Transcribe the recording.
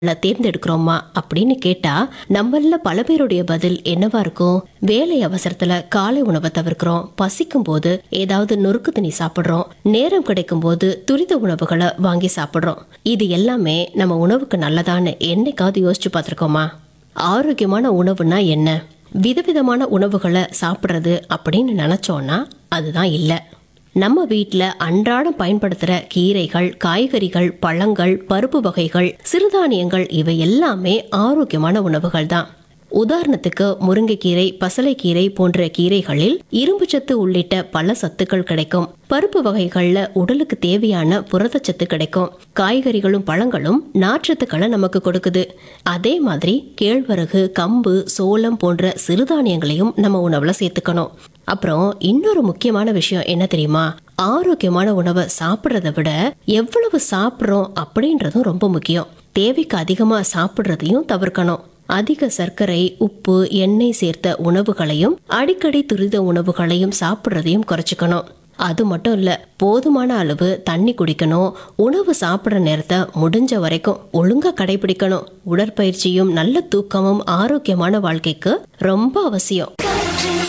ல தேர்ந்தெடுக்கிறோமா அப்படின்னு கேட்டா நம்மள பல பேருடைய பதில் என்னவா இருக்கும் வேலை அவசரத்துல காலை உணவை தவிர்க்கிறோம் பசிக்கும் போது ஏதாவது நொறுக்கு தண்ணி சாப்பிடுறோம் நேரம் கிடைக்கும் போது துரித உணவுகளை வாங்கி சாப்பிடுறோம் இது எல்லாமே நம்ம உணவுக்கு நல்லதான்னு என்னைக்காவது யோசிச்சு பார்த்திருக்கோமா ஆரோக்கியமான உணவுனா என்ன விதவிதமான உணவுகளை சாப்பிடுறது அப்படின்னு நினைச்சோம்னா அதுதான் இல்லை நம்ம வீட்ல அன்றாடம் பயன்படுத்துற கீரைகள் காய்கறிகள் பழங்கள் பருப்பு வகைகள் சிறுதானியங்கள் இவை எல்லாமே ஆரோக்கியமான உணவுகள் தான் உதாரணத்துக்கு முருங்கைக்கீரை பசலைக்கீரை போன்ற கீரைகளில் இரும்புச்சத்து உள்ளிட்ட பல சத்துக்கள் கிடைக்கும் பருப்பு வகைகள்ல உடலுக்கு தேவையான புரதச்சத்து கிடைக்கும் காய்கறிகளும் பழங்களும் நார்ச்சத்துக்களை நமக்கு கொடுக்குது அதே மாதிரி கேழ்வரகு கம்பு சோளம் போன்ற சிறுதானியங்களையும் நம்ம உணவுல சேர்த்துக்கணும் அப்புறம் இன்னொரு முக்கியமான விஷயம் என்ன தெரியுமா ஆரோக்கியமான உணவை சாப்பிட்றத விட எவ்வளவு சாப்பிட்றோம் அப்படின்றதும் ரொம்ப முக்கியம் தேவைக்கு அதிகமா சாப்பிட்றதையும் தவிர்க்கணும் அதிக சர்க்கரை உப்பு எண்ணெய் சேர்த்த உணவுகளையும் அடிக்கடி துரித உணவுகளையும் சாப்பிட்றதையும் குறைச்சிக்கணும் அது மட்டும் இல்ல போதுமான அளவு தண்ணி குடிக்கணும் உணவு சாப்பிட்ற நேரத்தை முடிஞ்ச வரைக்கும் ஒழுங்கா கடைபிடிக்கணும் உடற்பயிற்சியும் நல்ல தூக்கமும் ஆரோக்கியமான வாழ்க்கைக்கு ரொம்ப அவசியம்